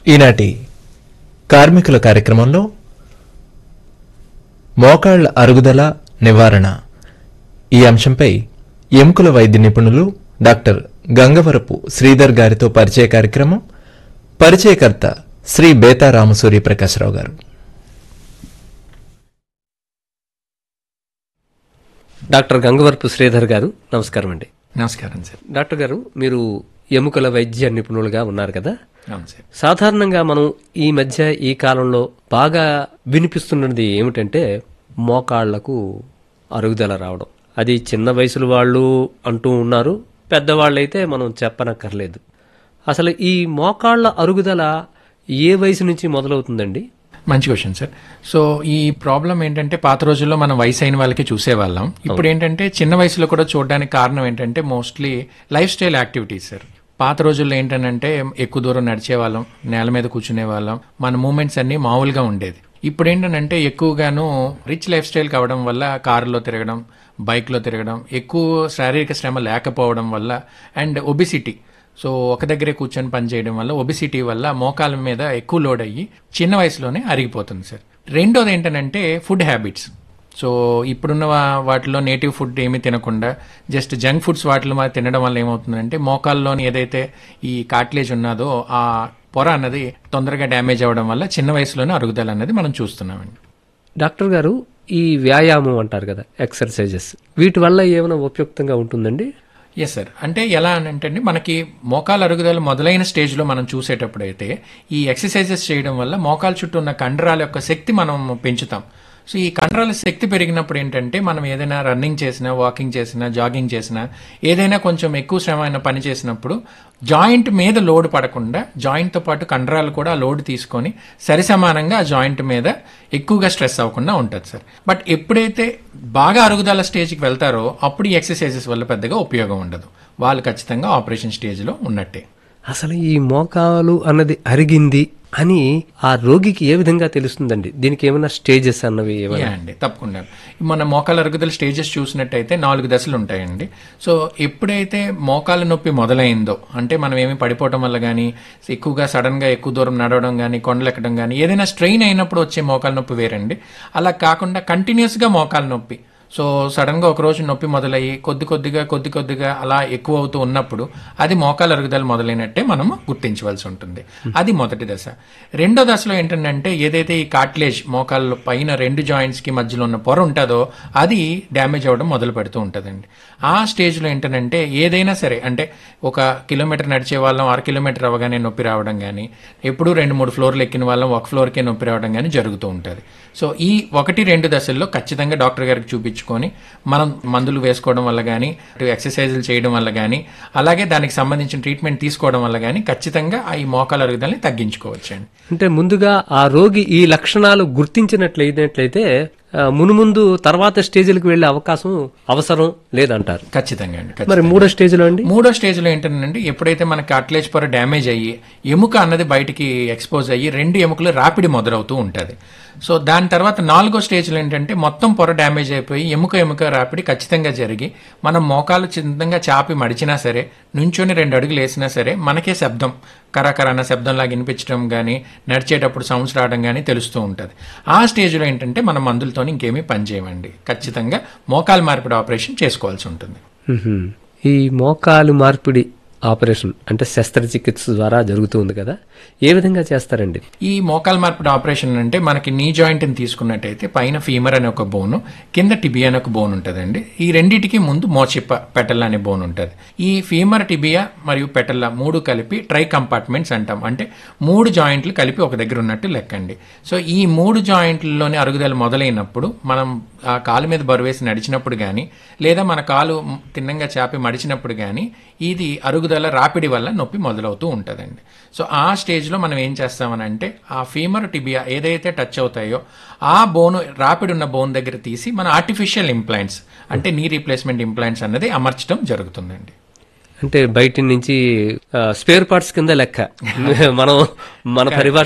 ఈనాటి కార్మికుల కార్యక్రమంలో మోకాళ్ల అరుగుదల నివారణ ఈ అంశంపై ఎముకల వైద్య నిపుణులు డాక్టర్ గంగవరపు శ్రీధర్ గారితో పరిచయ కార్యక్రమం పరిచయకర్త శ్రీ బేతా రామసూరి ప్రకాశరావు గారు డాక్టర్ గంగవరపు శ్రీధర్ గారు నమస్కారం అండి నమస్కారం సార్ డాక్టర్ గారు మీరు ఎముకల వైద్య నిపుణులుగా ఉన్నారు కదా అవును సార్ సాధారణంగా మనం ఈ మధ్య ఈ కాలంలో బాగా వినిపిస్తున్నది ఏమిటంటే మోకాళ్లకు అరుగుదల రావడం అది చిన్న వయసుల వాళ్ళు అంటూ ఉన్నారు పెద్దవాళ్ళైతే మనం చెప్పనక్కర్లేదు అసలు ఈ మోకాళ్ళ అరుగుదల ఏ వయసు నుంచి మొదలవుతుందండి మంచి క్వశ్చన్ సార్ సో ఈ ప్రాబ్లం ఏంటంటే పాత రోజుల్లో మనం వయసు అయిన వాళ్ళకి చూసేవాళ్ళం ఇప్పుడు ఏంటంటే చిన్న వయసులో కూడా చూడడానికి కారణం ఏంటంటే mostly lifestyle activities sir పాత రోజుల్లో ఏంటంటే ఎక్కువ దూరం నడిచే వాళ్ళం నేల మీద కూర్చునే వాళ్ళం మన మూమెంట్స్ అన్ని మామూలుగా ఉండేది ఇప్పుడు ఏంటంటే ఎక్కువగాను రిచ్ లైఫ్ స్టైల్ కావడం వల్ల కారులో తిరగడం బైక్లో తిరగడం ఎక్కువ శారీరక శ్రమ లేకపోవడం వల్ల అండ్ ఒబిసిటీ సో ఒక దగ్గరే కూర్చొని పని చేయడం వల్ల ఒబిసిటీ వల్ల మోకాల మీద ఎక్కువ లోడ్ అయ్యి చిన్న వయసులోనే అరిగిపోతుంది సార్ రెండోది ఏంటంటే ఫుడ్ హ్యాబిట్స్ సో ఇప్పుడున్న వా- వాటిలో నేటివ్ ఫుడ్ ఏమీ తినకుండా జస్ట్ జంక్ ఫుడ్స్ వాటిలో మా తినడం వల్ల ఏమవుతుందంటే మోకాల్లోని ఏదైతే ఈ కాట్లేజ్ ఉన్నదో ఆ పొర అన్నది తొందరగా డ్యామేజ్ అవ్వడం వల్ల చిన్న వయసులోనే అరుగుదల అన్నది మనం చూస్తున్నామండి డాక్టర్ గారు ఈ వ్యాయామం అంటారు కదా ఎక్సర్సైజెస్ వీటి వల్ల ఏమైనా ఉపయుక్తంగా ఉంటుందండి ఎస్ సార్ అంటే ఎలా అని అంటే అండి, మనకి మోకాలు అరుగుదల మొదలైన స్టేజ్లో మనం చూసేటప్పుడు అయితే ఈ ఎక్సర్సైజెస్ చేయడం వల్ల మోకాలు చుట్టూ ఉన్న కండరాల యొక్క శక్తి మనం పెంచుతాం సో ఈ కండరాల శక్తి పెరిగినప్పుడు ఏంటంటే మనం ఏదైనా రన్నింగ్ చేసినా వాకింగ్ చేసినా జాగింగ్ చేసినా ఏదైనా కొంచెం ఎక్కువ శ్రమ అయిన పని చేసినప్పుడు జాయింట్ మీద లోడ్ పడకుండా జాయింట్తో పాటు కండరాలు కూడా ఆ లోడ్ తీసుకొని సరిసమానంగా ఆ జాయింట్ మీద ఎక్కువగా స్ట్రెస్ అవ్వకుండా ఉంటుంది సార్ బట్ ఎప్పుడైతే బాగా అరుగుదల స్టేజ్కి వెళ్తారో అప్పుడు ఈ ఎక్సర్సైజెస్ వల్ల పెద్దగా ఉపయోగం ఉండదు వాళ్ళు ఖచ్చితంగా ఆపరేషన్ స్టేజ్లో ఉన్నట్టే అసలు ఈ మోకాలు అన్నది అరిగింది అని ఆ రోగికి ఏ విధంగా తెలుస్తుందండి దీనికి ఏమైనా స్టేజెస్ అన్నవి ఏమైనా యా అండి తప్పకుండా మన మోకాల అరుగుదల స్టేజెస్ చూసినట్టయితే నాలుగు దశలు ఉంటాయండి సో ఎప్పుడైతే మోకాల నొప్పి మొదలైందో అంటే మనం ఏమి పడిపోవడం వల్ల కానీ ఎక్కువగా సడన్ గా ఎక్కువ దూరం నడవడం కానీ కొండలు ఎక్కడం కానీ ఏదైనా స్ట్రెయిన్ అయినప్పుడు వచ్చే మోకాల నొప్పి వేరండి అలా కాకుండా కంటిన్యూస్ గా మోకాల నొప్పి సో సడన్ గా ఒక రోజు నొప్పి మొదలయ్యి కొద్ది కొద్దిగా కొద్ది కొద్దిగా అలా ఎక్కువ అవుతూ ఉన్నప్పుడు అది మోకాల అరుగుదల మొదలైనట్టే మనం గుర్తించవలసి ఉంటుంది అది మొదటి దశ రెండో దశలో ఏంటంటే ఏదైతే ఈ కాట్లేజ్ మోకాళ్ళ పైన రెండు జాయింట్స్ కి మధ్యలో ఉన్న పొర ఉంటుందో అది డ్యామేజ్ అవ్వడం మొదలు పెడుతూ ఉంటుందండి ఆ స్టేజ్లో ఏంటంటే ఏదైనా సరే అంటే ఒక కిలోమీటర్ నడిచే వాళ్ళం అర కిలోమీటర్ అవ్వగానే నొప్పి రావడం కానీ ఎప్పుడూ రెండు మూడు ఫ్లోర్లు ఎక్కిన వాళ్ళం ఒక ఫ్లోర్కే నొప్పి రావడం కానీ జరుగుతూ ఉంటుంది సో ఈ ఒకటి రెండు దశల్లో ఖచ్చితంగా డాక్టర్ గారికి చూపించుకొని మనం మందులు వేసుకోవడం వల్ల కానీ ఎక్సర్సైజులు చేయడం వల్ల కానీ అలాగే దానికి సంబంధించిన ట్రీట్మెంట్ తీసుకోవడం వల్ల కానీ ఖచ్చితంగా ఆ ఈ మోకాల అరుగుదలని తగ్గించుకోవచ్చండి అంటే ముందుగా ఆ రోగి ఈ లక్షణాలు గుర్తించినట్లయినట్లయితే ఆ, మునుముందు తర్వాత స్టేజ్లకు వెళ్లే అవకాశం అవసరం లేదంటారు ఖచ్చితంగా అండి మరి మూడో స్టేజ్లో అండి మూడో స్టేజ్లో ఏంటంటే ఎప్పుడైతే మన కార్టిలేజ్ పొర డ్యామేజ్ అయ్యి ఎముక అన్నది బయటికి ఎక్స్పోజ్ అయ్యి రెండు ఎముకలు రాపిడి మొదలవుతూ ఉంటుంది సో దాని తర్వాత నాలుగో స్టేజ్లో ఏంటంటే మొత్తం పొర డ్యామేజ్ అయిపోయి ఎముక ఎముక రాపిడి ఖచ్చితంగా జరిగి మనం మోకాలు చిన్నగా చాపి మడిచినా సరే నుంచొని రెండు అడుగులు వేసినా సరే మనకే శబ్దం కరకర అన్న శబ్దంలాగా వినిపించడం కానీ నడిచేటప్పుడు సౌండ్స్ రావడం కానీ తెలుస్తూ ఉంటుంది ఆ స్టేజ్లో ఏంటంటే మన మందులతో ఇంకేమీ పనిచేయమండి ఖచ్చితంగా మోకాలు మార్పిడి ఆపరేషన్ చేసుకోవాల్సి ఉంటుంది మ్హూ. ఈ మోకాలు మార్పిడి ఆపరేషన్ అంటే శస్త్రచికిత్స ద్వారా జరుగుతుంది కదా ఏ విధంగా చేస్తారండి ఈ మోకాల్ మార్పిడి ఆపరేషన్ అంటే మనకి నీ జాయింట్ ని తీసుకున్నట్టయితే పైన ఫీమర్ అనే ఒక బోను కింద టిబియా అనే ఒక బోన్ ఉంటుందండి ఈ రెండిటికి ముందు మోచిప్ప పెటల్ అనే బోన్ ఉంటుంది ఈ ఫీమర్ టిబియా మరియు పెటల్ల మూడు కలిపి ట్రై కంపార్ట్మెంట్స్ అంటాం అంటే మూడు జాయింట్లు కలిపి ఒక దగ్గర ఉన్నట్టు లెక్కండి సో ఈ మూడు జాయింట్లలోని అరుగుదల మొదలైనప్పుడు మనం ఆ కాలు మీద బరువేసి నడిచినప్పుడు కానీ లేదా మన కాలు తిన్నంగా చాపి మడిచినప్పుడు కానీ ఇది అరుగుదల రాపిడి వల్ల నొప్పి మొదలవుతూ ఉంటుందండి సో ఆ స్టేజ్లో మనం ఏం చేస్తామనంటే ఆ ఫీమర్ టిబియా ఏదైతే టచ్ అవుతాయో ఆ బోను రాపిడి ఉన్న బోన్ దగ్గర తీసి మన ఆర్టిఫిషియల్ ఇంప్లాంట్స్ అంటే నీ రీప్లేస్మెంట్ ఇంప్లాంట్స్ అన్నది అమర్చడం జరుగుతుందండి అంటే బయట నుంచి స్పేర్ పార్ట్స్ కింద లెక్క మనం మన పరిభాష